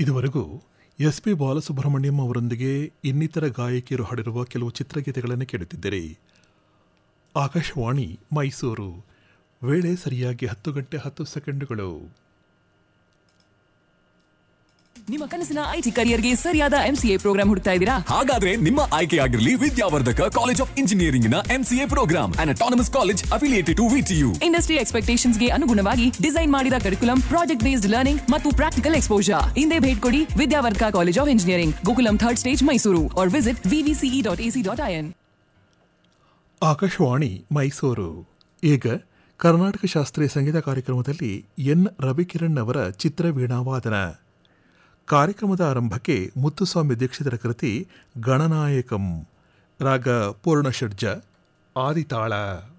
ಇದುವರೆಗೂ S P Balasubrahmanyam ಅವರೊಂದಿಗೆ ಇನ್ನಿತರ ಗಾಯಕಿಯರು ಹಾಡಿರುವ ಕೆಲವು ಚಿತ್ರಗೀತೆಗಳನ್ನು ಕೇಳುತ್ತಿದ್ದರೆ ಆಕಾಶವಾಣಿ ಮೈಸೂರು ವೇಳೆ ಸರಿಯಾಗಿ ಹತ್ತು ಗಂಟೆ ಹತ್ತು ಸೆಕೆಂಡುಗಳು ನಿಮ್ಮ ಕನಸಿನ ಐಟಿ ಕರಿಯರ್ಗೆ ಸರಿಯಾದ ಎಂಸಿಎ ಪ್ರೋಗ್ರಾಂ ಹುಡುಕ್ತಾ ಇದ್ದೀರಾ ಹಾಗಾದ್ರೆ ನಿಮ್ಮ ಆಯ್ಕೆಯಾಗಿರಲಿ ವಿದ್ಯಾವರ್ಧಕ ಕಾಲೇಜ್ ಆಫ್ ಇಂಜಿನಿಯರಿಂಗ್ ನ MCA program and autonomous college affiliated to VTU industry ಎಕ್ಸ್ಪೆಕ್ಟೇಷನ್ಸ್ಗೆ ಅನುಗುಣವಾಗಿ ಡಿಸೈನ್ ಮಾಡಿದ ಕರಿಕುಲಂ ಪ್ರಾಜೆಕ್ಟ್ ಬೇಸ್ಡ್ ಲರ್ನಿಂಗ್ ಮತ್ತು ಪ್ರಾಕ್ಟಿಕಲ್ ಎಕ್ಸ್ಪೋಜರ್ ಹಿಂದೆ ಭೇಟಿ ಕೊಡಿ Vidyavardhaka college of engineering Gokulam third stage Mysuru or visit VVCE dot AC dot IN Akashvani Mysuru ಈಗ ಕರ್ನಾಟಕ ಶಾಸ್ತ್ರೀಯ ಸಂಗೀತ ಕಾರ್ಯಕ್ರಮದಲ್ಲಿ ಎನ್ ರವಿಕಿರಣ್ ಅವರ ಚಿತ್ರವೀಣಾವಾದನ ಕಾರ್ಯಕ್ರಮದ ಆರಂಭಕ್ಕೆ ಮುತ್ತುಸ್ವಾಮಿ ದೀಕ್ಷಿತರ ಕೃತಿ ಗಣನಾಯಕಂ ರಾಗ ಪೂರ್ಣಷಡ್ಜ ಆದಿತಾಳ